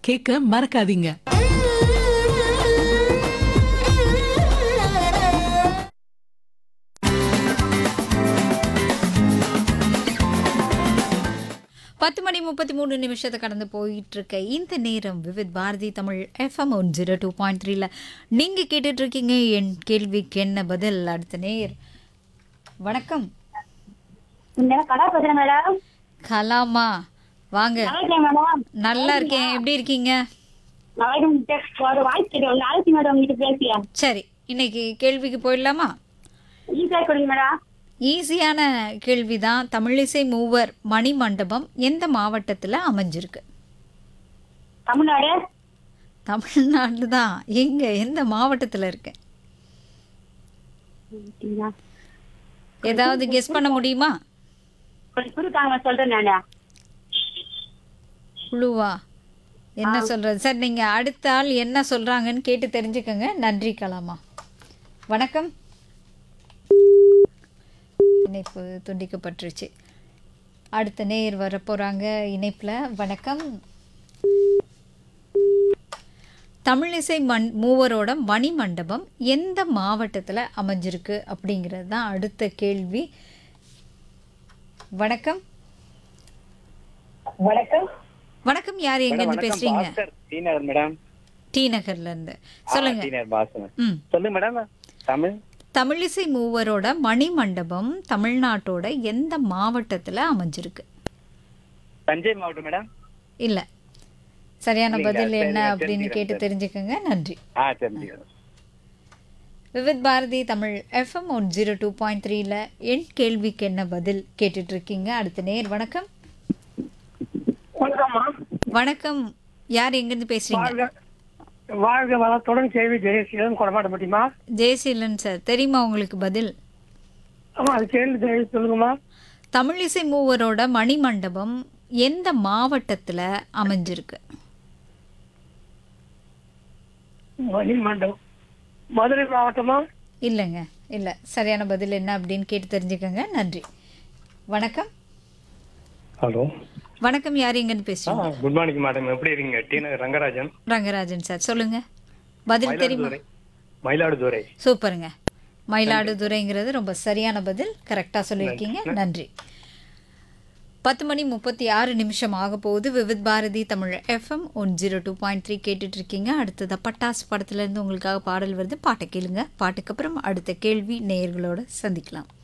கேட்க மறக்காதீங்க பத்து மணி முப்பத்தி மூணு நிமிஷத்தை கடந்து போயிட்டு இருக்க இந்த நேரம் Vividh Bharati Tamil FM one zero two point த்ரீல நீங்கள் கேட்டுட்டு இருக்கீங்க என் கேள்விக்கு என்ன பதில் அடுத்த நேர் வணக்கம் இந்த கடை பேசுறேன் மேடம் கலாமா வாங்க நல்லா இருக்கேன் மேடம் நல்லா இருக்கேன் எப்படி இருக்கீங்க வணக்கம் ஒரு வாய்ஸ் கேட்டு ஆலோசி மேடம் உங்ககிட்ட பேசியா சரி இன்னைக்கு கேள்விக்கு போயிடலாமா ஈஸியா கொடுங்க மேடம் ஈஸியான கேள்வி தான் தமிழிசை மூவர் மணி மண்டபம் எந்த மாவட்டத்தில் அமைஞ்சிருக்கு தமிழ்நாடு தமிழ்நாடு தான் எங்க எந்த மாவட்டத்தில் இருக்கு ஏதாவது கெஸ் பண்ண முடியுமா கொஞ்சம் கொடுத்தாங்க சொல்றேன் நானு குழுவா என்ன சொல்றது சார் நீங்க அடுத்த ஆள் என்ன சொல்றாங்கன்னு கேட்டு தெரிஞ்சுக்கோங்க நன்றி கலாமா வணக்கம் இணைப்பு துண்டிக்கப்பட்டுருச்சு அடுத்த நேர் வர போறாங்க இணைப்புல வணக்கம் தமிழிசை மண் மூவரோட மணி மண்டபம் எந்த மாவட்டத்தில் அமைஞ்சிருக்கு அப்படிங்கிறது தான் அடுத்த கேள்வி வணக்கம் வணக்கம் வணக்கம் யார் எங்கேருந்து பேசுறீங்க டி நகர் மேடம் டி நகர்ல இருந்து சொல்லுங்க டி நகர் பாசன் ம் சொல்லுங்க மேடம் தமிழ் தமிழிசை மூவரோட மணி மண்டபம் தமிழ்நாட்டோட எந்த மாவட்டத்துல அமைஞ்சிருக்கு தஞ்சை மாவட்டம் மேடம் இல்ல சரியான இல்லைங்க, பதில் சரி, என்ன நான் அப்படின்னு கேட்டு தெரிஞ்சுக்கிறேன் தெரிஞ்சுக்கோங்க நன்றி ஆ தெரிஞ்சுக்கிறேன் Vividh Bharati Tamil FM one zero two point த்ரீல என் கேள்விக்கு என்ன பதில் கேட்டுட்டு இருக்கீங்க அடுத்த நேர் வணக்கம் வணக்கம்மா வணக்கம் யார் எங்கிருந்து பேசுறீங்க வாழ்க வாழ்க வளத்துடன் கேள்வி ஜெயசீலன் கொடமாட்ட முடியுமா ஜெயசீலன் சார் தெரியுமா உங்களுக்கு பதில் ஆமா அது கேள்வி ஜெய சொல்லுங்கம்மா தமிழிசை மூவரோட மணி மண்டபம் எந்த மாவட்டத்துல அமைஞ்சிருக்கு மணி மண்டபம் மதுரை மாவட்டமா இல்லைங்க இல்லை சரியான பதில் என்ன அப்படின்னு கேட்டு தெரிஞ்சுக்கோங்க நன்றி வணக்கம் ஹலோ வணக்கம் யார் எங்கன்னு பேசுறீங்க குட் மார்னிங் மேடம் எப்படி இருக்கீங்க டி நகர் ரங்கராஜன் ரங்கராஜன் சார் சொல்லுங்க பதில் தெரியுமா மயிலாடுதுறை மயிலாடுதுறை சூப்பருங்க மயிலாடுதுறைங்கிறது ரொம்ப சரியான பதில் கரெக்டாக சொல்லியிருக்கீங்க நன்றி பத்து மணி முப்பத்தி ஆறு நிமிஷம் ஆக போகுது Vividh Bharati Tamil FM one zero two point three கேட்டுட்டு இருக்கீங்க அடுத்தது பட்டாசு படத்துலேருந்து உங்களுக்காக பாடல் வருது பாட்டை கேளுங்க பாட்டுக்கு அப்புறம் அடுத்த கேள்வி நேயர்களோட சந்திக்கலாம்